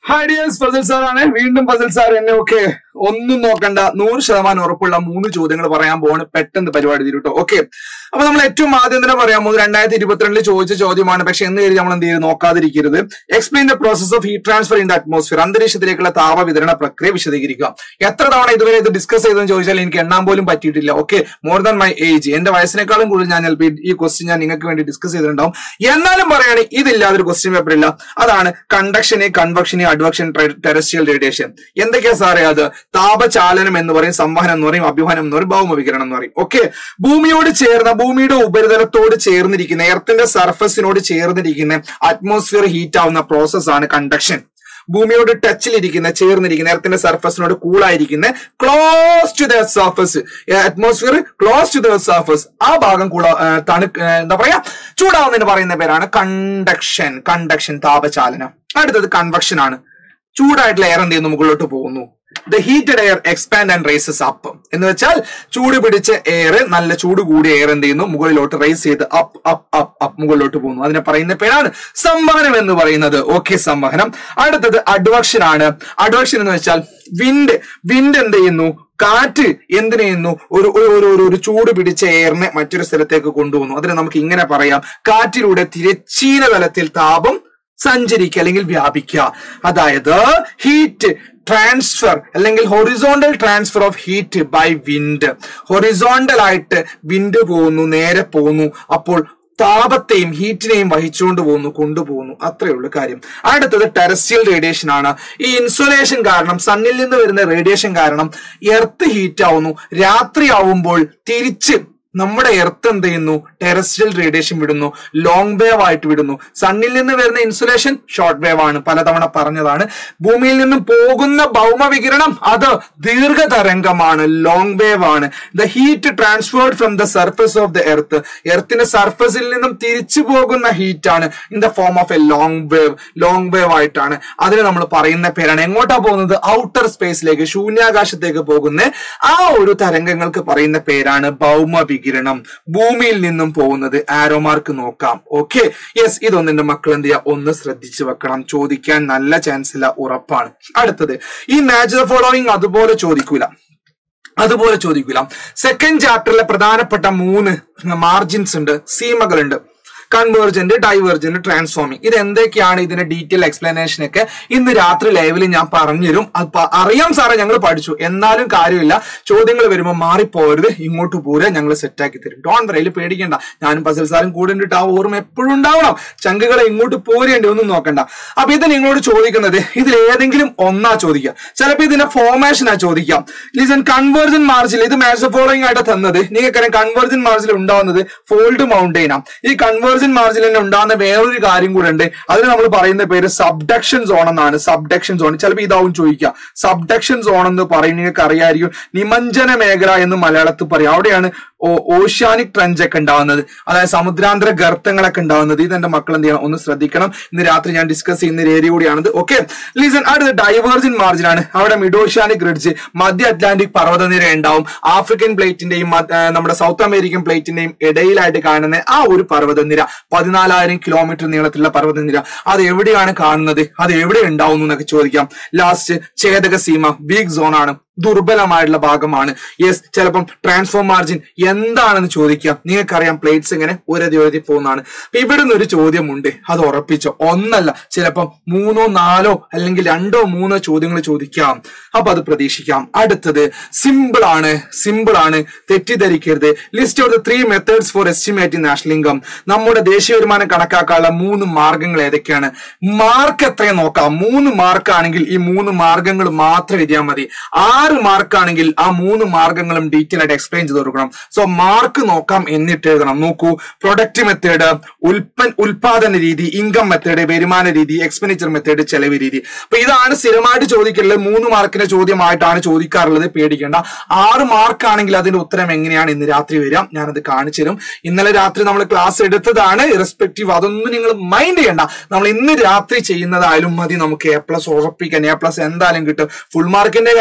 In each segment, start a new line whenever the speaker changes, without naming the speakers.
hi dears Fasal സാറാണ് വീണ്ടും Fasal sir എന്നെ ഒക്കെ ഒന്നും നോക്കണ്ട നൂറ് ശതമാനം ഉറപ്പുള്ള മൂന്ന് ചോദ്യങ്ങൾ പറയാൻ പോവാണ് പെട്ടെന്ന് പരിപാടി തീരുട്ടോ ഓക്കെ അപ്പൊ നമ്മൾ ഏറ്റവും ആദ്യം തന്നെ പറയാൻ പോകുന്നത് രണ്ടായിരത്തി ഇരുപത്തിരണ്ടിൽ ചോദിച്ച ചോദ്യമാണ് പക്ഷെ എന്ന് കരുതി നമ്മൾ എന്ത് ചെയ്ത് നോക്കാതിരിക്കരുത് explain the process of heat transfer in the atmosphere അന്തരീക്ഷത്തിലേക്കുള്ള താപ വിതരണ പ്രക്രിയ വിശദീകരിക്കുക എത്ര തവണ ഇതുവരെ ഇത് ഡിസ്കസ് ചെയ്തെന്ന് ചോദിച്ചാൽ എനിക്ക് എണ്ണാൻ പോലും പറ്റിയിട്ടില്ല okay more than my age എന്റെ വയസ്സിനേക്കാളും കൂടുതൽ ഞാൻ ചിലപ്പോൾ ഈ ക്വസ്റ്റ്യൻ ഞാൻ നിങ്ങൾക്ക് വേണ്ടി ഡിസ്കസ് ചെയ്തിട്ടുണ്ടാവും എന്നാലും പറയുകയാണെങ്കിൽ ഇതില്ലാതെ ഒരു ക്വസ്റ്റ്യൻ പേപ്പർ ഇല്ല അതാണ് കണ്ടക്ഷന് കൺവക്ഷന് അഡ്വക്ഷൻ ടെറസ്ട്രിയൽ റേഡിയേഷൻ എന്തൊക്കെയാ സാറേ അത് താപചാലനം എന്ന് പറയും സംവഹനം എന്ന് പറയും അഭ്യുഹനം എന്ന് പറയും ഭൗമവികരണം എന്ന് പറയും ഓക്കെ ഭൂമിയോട് ചേർന്ന ഭൂമിയുടെ ഉപരിതലത്തോട് ചേർന്നിരിക്കുന്ന എർത്തിന്റെ സർഫസിനോട് ചേർന്നിരിക്കുന്ന അറ്റ്മോസ്ഫിയർ ഹീറ്റ് ആവുന്ന പ്രോസസ് ആണ് കണ്ടക്ഷൻ ഭൂമിയോട് ടച്ചിലിരിക്കുന്ന ചേർന്നിരിക്കുന്ന എർത്തിന്റെ സർഫസിനോട് കൂളായിരിക്കുന്ന close to the surface atmosphere close to the surface ആ ഭാഗം കൂള തണു എന്താ പറയാ ചൂടാവുന്നതിന് പറയുന്ന പേരാണ് കണ്ടക്ഷൻ കണ്ടക്ഷൻ താപചാലനം അടുത്തത് കൺവെക്ഷൻ ആണ് ചൂടായിട്ടുള്ള എയർ എന്ത് ചെയ്യുന്നു മുകളിലോട്ട് പോകുന്നു the heated air expand and rises up എന്ന് വെച്ചാൽ ചൂട് പിടിച്ച എയർ നല്ല ചൂട് കൂടിയ എയർ എന്ത് ചെയ്യുന്നു മുകളിലോട്ട് റൈസ് ചെയ്ത് അപ്പ് അപ്പ് അപ്പ് അപ്പ് മുകളിലോട്ട് പോകുന്നു അതിനെ പറയുന്ന പേരാണ് സംവഹനം എന്ന് പറയുന്നത് ഓക്കെ സംവഹനം അടുത്തത് അഡ്വക്ഷൻ ആണ് അഡ്വക്ഷൻ എന്ന് വെച്ചാൽ വിൻഡ് വിൻഡ് എന്ത് ചെയ്യുന്നു കാറ്റ് എന്തിനു ചെയ്യുന്നു ഒരു ഒരു ഒരു ഒരു ഒരു ചൂട് പിടിച്ച എയറിനെ മറ്റൊരു സ്ഥലത്തേക്ക് കൊണ്ടുപോകുന്നു അതിനെ നമുക്ക് ഇങ്ങനെ പറയാം കാറ്റിലൂടെ തിരച്ചീന തലത്തിൽ താപം സഞ്ചരിക്കുക അല്ലെങ്കിൽ വ്യാപിക്കുക അതായത് ഹീറ്റ് ട്രാൻസ്ഫർ അല്ലെങ്കിൽ horizontal transfer of heat by wind horizontal ആയിട്ട് വിൻഡ് പോകുന്നു നേരെ പോകുന്നു അപ്പോൾ താപത്തെയും ഹീറ്റിനെയും വഹിച്ചുകൊണ്ട് പോകുന്നു കൊണ്ടുപോകുന്നു അത്രയേ ഉള്ളൂ കാര്യം അടുത്തത് ടെറസ്ട്രിയൽ റേഡിയേഷൻ ആണ് ഈ ഇൻസുലേഷൻ കാരണം സണ്ണിൽ നിന്ന് വരുന്ന റേഡിയേഷൻ കാരണം എർത്ത് ഹീറ്റ് ആവുന്നു രാത്രി ആവുമ്പോൾ തിരിച്ച് നമ്മുടെ എർത്ത് എന്ത് ചെയ്യുന്നു ടെറസ്ട്രിയൽ റേഡിയേഷൻ വിടുന്നു ലോങ് വേവ് ആയിട്ട് വിടുന്നു സണ്ണിൽ നിന്ന് വരുന്ന ഇൻസുലേഷൻ ഷോർട്ട് വേവ് ആണ് പലതവണ പറഞ്ഞതാണ് ഭൂമിയിൽ നിന്നും പോകുന്ന ഭൗമവികിരണം അത് ദീർഘതരംഗമാണ് ലോങ് വേവ് ആണ് the heat transferred from the surface of the earth എർത്തിന്റെ സർഫസിൽ നിന്നും തിരിച്ചു പോകുന്ന ഹീറ്റ് ആണ് in the form of a long wave long wave ആയിട്ടാണ് അതിന് നമ്മൾ പറയുന്ന പേരാണ് എങ്ങോട്ടാ പോകുന്നത് ഔട്ടർ സ്പേസിലേക്ക് ശൂന്യാകാശത്തേക്ക് പോകുന്ന ആ ഒരു തരംഗങ്ങൾക്ക് പറയുന്ന പേരാണ് ഭൗമ വികിരണം ഭൂമിയിൽ നിന്നും പോകുന്നത് ആരോ മാർക്ക് നോക്കാം ഓക്കെ യെസ് ഇതൊന്നും എന്റെ മക്കൾ എന്ത് ചെയ്യുക ഒന്ന് ശ്രദ്ധിച്ചു വെക്കണം ചോദിക്കാൻ നല്ല ചാൻസ് ഇല്ല ഉറപ്പാണ് അടുത്തത് ഈ മാച്ച് ദ ഫോളോവിങ് അതുപോലെ ചോദിക്കൂല അതുപോലെ ചോദിക്കൂല സെക്കൻഡ് ചാപ്റ്ററിലെ പ്രധാനപ്പെട്ട മൂന്ന് മാർജിൻസ് ഉണ്ട് സീമകളുണ്ട് കൺവേർജന്റ് ഡൈവേർജന്റ് ട്രാൻസ്ഫോമിങ് ഇത് എന്തൊക്കെയാണ് ഇതിന്റെ ഡീറ്റെയിൽ എക്സ്പ്ലനേഷൻ ഒക്കെ ഇന്ന് രാത്രി ലൈവിൽ ഞാൻ പറഞ്ഞുതരും അത് പ- അറിയാം സാറേ ഞങ്ങൾ പഠിച്ചു എന്നാലും കാര്യമില്ല ചോദ്യങ്ങൾ വരുമ്പോൾ മാറിപ്പോരുത് ഇങ്ങോട്ട് പോരെ ഞങ്ങൾ സെറ്റാക്കി തരും ഡോൺ വരയിൽ പേടിക്കണ്ട ഞാനും ഫസൽ സാറും കൂടെ ഉണ്ടിട്ട് ആ ഓർമ്മ എപ്പോഴും ഉണ്ടാവണം ചങ്കുകളെ ഇങ്ങോട്ട് പോരേണ്ടി ഒന്നും നോക്കണ്ട അപ്പൊ ഇത് നിങ്ങളോട് ചോദിക്കുന്നത് ഇതിൽ ഏതെങ്കിലും ഒന്നാ ചോദിക്കുക ചിലപ്പോൾ ഇതിന്റെ ഫോർമേഷനാ ചോദിക്കാം ലിസൺ കൺവേർജൻ മാർജിൽ ഇത് മാച്ച് ഫോളോയിങ് ആയിട്ട് തന്നത് നിങ്ങൾക്കറിയാം കൺവേർജൻ മാർജിൽ ഉണ്ടാവുന്നത് ഫോൾഡ് മൗണ്ടെയിനാ ഈ കൺവേർജൻ മാർജിൽ തന്നെ ഉണ്ടാകുന്ന വേറൊരു കാര്യം കൂടെ ഉണ്ട് അതിന് നമ്മൾ പറയുന്ന പേര് സബ്ഡക്ഷൻ സോൺ എന്നാണ് സബ്ഡക്ഷൻ സോൺ ചിലപ്പോൾ ഇതാവും ചോദിക്കുക സബ്ഡക്ഷൻ സോൺ എന്ന് പറയും നിങ്ങൾക്ക് അറിയായിരിക്കും നിമഞ്ജന മേഖല എന്ന് മലയാളത്തിൽ പറയും അവിടെയാണ് ഓഷ്യാനിക് ട്രഞ്ച് ഒക്കെ ഉണ്ടാവുന്നത് അതായത് സമുദ്രാന്തര ഗർത്തങ്ങളൊക്കെ ഉണ്ടാവുന്നത് ഇത് എന്റെ മക്കൾ എന്ത് ചെയ്യണം ഒന്ന് ശ്രദ്ധിക്കണം ഇന്ന് രാത്രി ഞാൻ ഡിസ്കസ് ചെയ്യുന്ന ഒരു ഏരിയ കൂടിയാണത് ഓക്കെ ലീസൺ അടുത്ത ഡൈവേർജൻ മാർജിൻ ആണ് അവിടെ മിഡ് ഓഷ്യാനിക് റിഡ്ജ് മധ്യ അറ്റ്ലാന്റിക് പർവ്വതനിര ഉണ്ടാവും ആഫ്രിക്കൻ പ്ലേറ്റിന്റെയും മ- ആ, നമ്മുടെ സൗത്ത് അമേരിക്കൻ പ്ലേറ്റിന്റെയും ഇടയിലായിട്ട് കാണുന്ന ആ ഒരു പർവ്വതനിര പതിനാലായിരം കിലോമീറ്റർ നീളത്തിലുള്ള പർവ്വതനിര അത് എവിടെയാണ് കാണുന്നത് അത് എവിടെ ഉണ്ടാവുന്നു എന്നൊക്കെ ചോദിക്കാം ലാസ്റ്റ് ഛേദക സീമ വീക്ക് സോൺ ആണ് ദുർബലമായിട്ടുള്ള ഭാഗമാണ് യെസ് ചിലപ്പം ട്രാൻസ്ഫോം മാർജിൻ എന്താണെന്ന് ചോദിക്കാം നിങ്ങൾക്കറിയാം പ്ലേറ്റ്സ് ഇങ്ങനെ ഒരതി ഒരതി പോകുന്നതാണ് അപ്പൊ ഇവിടെ നിന്ന് ഒരു ചോദ്യമുണ്ട് അത് ഉറപ്പിച്ചോ ഒന്നല്ല ചിലപ്പം മൂന്നോ നാലോ അല്ലെങ്കിൽ രണ്ടോ മൂന്നോ ചോദ്യങ്ങൾ ചോദിക്കാം അപ്പൊ അത് പ്രതീക്ഷിക്കാം അടുത്തത് സിമ്പിൾ ആണ് സിമ്പിൾ ആണ് തെറ്റിദ്ധരിക്കരുത് list of the three methods for estimating national income നമ്മുടെ ദേശീയ വരുമാനം കണക്കാക്കാനുള്ള മൂന്ന് മാർഗങ്ങൾ ഏതൊക്കെയാണ് മാർക്ക് എത്രയും നോക്കാം മൂന്ന് മാർക്കാണെങ്കിൽ ഈ മൂന്ന് മാർഗങ്ങൾ മാത്രം എഴുതിയാൽ മതി ആറ് മാർക്കാണെങ്കിൽ ആ മൂന്ന് മാർഗങ്ങളും ഡീറ്റെയിൽ ആയിട്ട് എക്സ്പ്ലെയിൻ ചെയ്ത് കൊടുക്കണം സോ മാർക്ക് നോക്കാം എന്നിട്ട് എഴുതണം നോക്കൂ പ്രൊഡക്റ്റ് മെത്തേഡ് ഉൽപ്പൻ ഉൽപാദന രീതി ഇൻകം മെത്തേഡ് വരുമാന രീതി എക്സ്പെൻഡിച്ചർ മെത്തേഡ് ചെലവ് രീതി അപ്പൊ ഇതാണ് സ്ഥിരമായിട്ട് ചോദിക്കലുള്ളത് മൂന്ന് മാർക്കിന്റെ ചോദ്യമായിട്ടാണ് ചോദിക്കാറുള്ളത് പേടിക്കേണ്ട ആറ് മാർക്കാണെങ്കിൽ അതിന്റെ ഉത്തരം എങ്ങനെയാണ് ഇന്ന് രാത്രി വരാം ഞാനത് കാണിച്ചു തരും ഇന്നലെ രാത്രി നമ്മൾ ക്ലാസ് എടുത്തതാണ് ഇറസ്പെക്റ്റീവ് അതൊന്നും നിങ്ങൾ മൈൻഡ് ചെയ്യണ്ട നമ്മൾ ഇന്ന് രാത്രി ചെയ്യുന്നതായാലും മതി നമുക്ക് എ പ്ലസ് ഉറപ്പിക്കാൻ എ പ്ലസ് എന്തായാലും കിട്ടും ഫുൾ മാർക്കിന്റെ കാര്യത്തിൽ ഞാനൊരു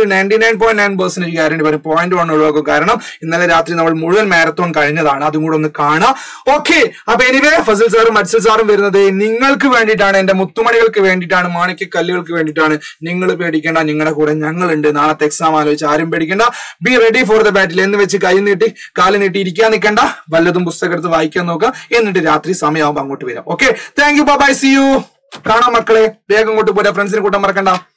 ninety nine point nine percent guarantee വരും പോയിന്റ് വൺ ഒഴിവാക്കും കാരണം ഇന്നലെ രാത്രി നമ്മൾ മുഴുവൻ മാരത്തോൺ കഴിഞ്ഞതാണ് അതും കൂടെ ഒന്ന് കാണാം ഓക്കെ അപ്പൊ എനിവേ ഫസൽ സാറും മത്സൽ സാറും വരുന്നത് നിങ്ങൾക്ക് വേണ്ടിയിട്ടാണ് എന്റെ മുത്തുമണികൾക്ക് വേണ്ടിയിട്ടാണ് മാണിക്യ കല്ലുകൾക്ക് വേണ്ടിയിട്ടാണ് നിങ്ങൾ പേടിക്കേണ്ട നിങ്ങളുടെ കൂടെ ഞങ്ങളുണ്ട് നാളത്തെ എക്സാം ആലോചിച്ച് ആരും പേടിക്കേണ്ട be ready for the battle എന്ന് വെച്ച് കൈ നീട്ടി കാല് നീട്ടി ഇരിക്കാൻ നിൽക്കണ്ട വല്ലതും പുസ്തകം എടുത്ത് വായിക്കാൻ നോക്കുക എന്നിട്ട് രാത്രി സമയമാകുമ്പോൾ അങ്ങോട്ട് വരാം okay thank you bye see you കാണാം മക്കളെ വേഗം അങ്ങോട്ട് പോരാ ഫ്രണ്ട്സിനെ കൂട്ടാൻ മറക്കണ്ട